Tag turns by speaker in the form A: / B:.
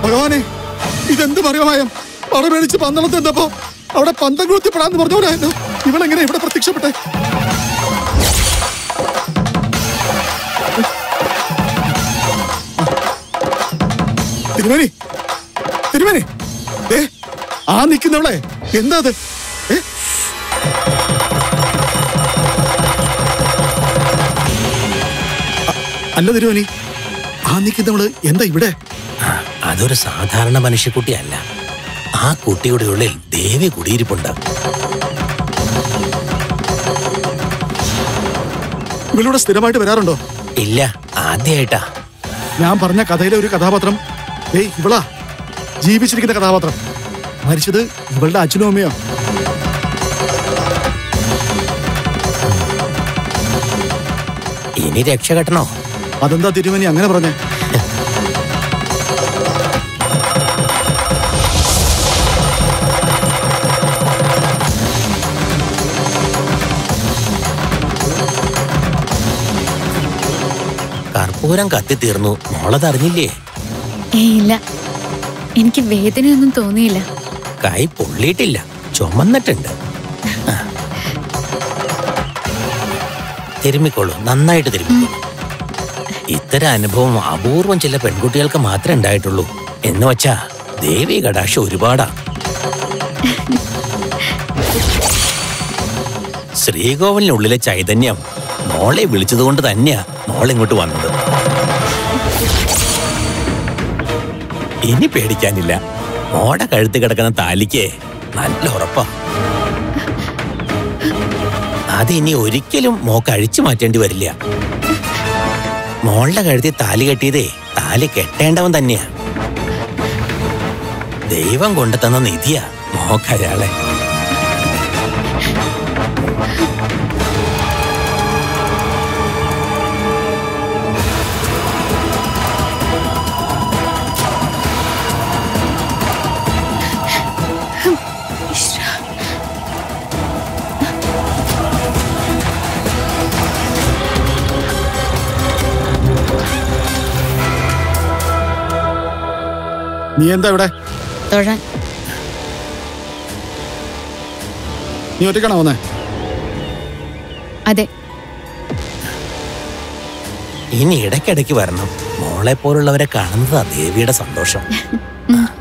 A: ഭഗവാനെ ഇതെന്ത് പറയുമായം പറ മേടിച്ച് പന്തളത്ത് എന്തപ്പോ അവിടെ പന്തം കുത്തിപ്പെടാന്ന് പറഞ്ഞവരായല്ലോ ഇവളെങ്ങനെ ഇവിടെ പ്രത്യക്ഷപ്പെട്ടെ തിരുമേനി തിരുമേനി ഏ ആ നിൽക്കുന്നവളെ എന്താ അത് ഏ അ- അല്ല തിരുമേനി ആ നിൽക്കുന്നവള് എന്താ ഇവിടെ
B: അതൊരു സാധാരണ മനുഷ്യക്കുട്ടിയല്ല ആ കുട്ടിയുടെ ഉള്ളിൽ ദേവി കുടിയിരിപ്പുണ്ട്
A: ഇവളിവിടെ സ്ഥിരമായിട്ട് വരാറുണ്ടോ
B: ഇല്ല ആദ്യമായിട്ടാ
A: ഞാൻ പറഞ്ഞ കഥയിലെ ഒരു കഥാപാത്രം ഏയ് ഇവളാ ജീവിച്ചിരിക്കുന്ന കഥാപാത്രം മരിച്ചത് ഇവളുടെ അച്ഛനും അമ്മയോ
B: ഇനി രക്ഷ കെട്ടണോ
A: അതെന്താ തിരുമേനി അങ്ങനെ പറഞ്ഞേ
B: കർപ്പൂരം കത്തിത്തീർന്നു മോളതറിഞ്ഞില്ലേ
C: ഏയ് ഇല്ല എനിക്ക് വേദനയൊന്നും തോന്നിയില്ല
B: കൈ പൊള്ളിയിട്ടില്ല ചുമന്നിട്ടുണ്ട് ആ. തിരുമ്മിക്കോളൂ നന്നായിട്ട് തിരുമ്മിക്കോളൂ ഇത്തരം അനുഭവം അപൂർവം ചില പെൺകുട്ടികൾക്ക് മാത്രമേ ഉണ്ടായിട്ടുള്ളൂ എന്ന് വച്ചാ ദേവി കടാക്ഷ ഒരുപാടാ ശ്രീകോവിലിനുള്ളിലെ ചൈതന്യം മോളെ വിളിച്ചതുകൊണ്ട് തന്നെയാ മോൾ ഇങ്ങോട്ട് വന്നത് ഇനി പേടിക്കാനില്ല മോടെ കഴുത്ത് കിടക്കുന്ന താലിക്ക് നല്ല ഉറപ്പാ അത് ഇനി ഒരിക്കലും മോക്ക് അഴിച്ചു മാറ്റേണ്ടി വരില്ല മോളുടെ കഴുത്തിൽ താലി കെട്ടിയതേ താലി കെട്ടേണ്ടവൻ തന്നെയാ ദൈവം കൊണ്ടു തന്ന നിധിയാ മോക്കരാളെ
A: നീ എന്താ ഇവിടെ
C: തൊഴാൻ
A: നീ ഒറ്റയ്ക്കാണോ വന്നേ
C: അതെ
B: ഇനി ഇടയ്ക്കിടയ്ക്ക് വരണം മോളെ പോലുള്ളവരെ കാണുന്നതാ ദേവിയുടെ സന്തോഷം
C: ഉം.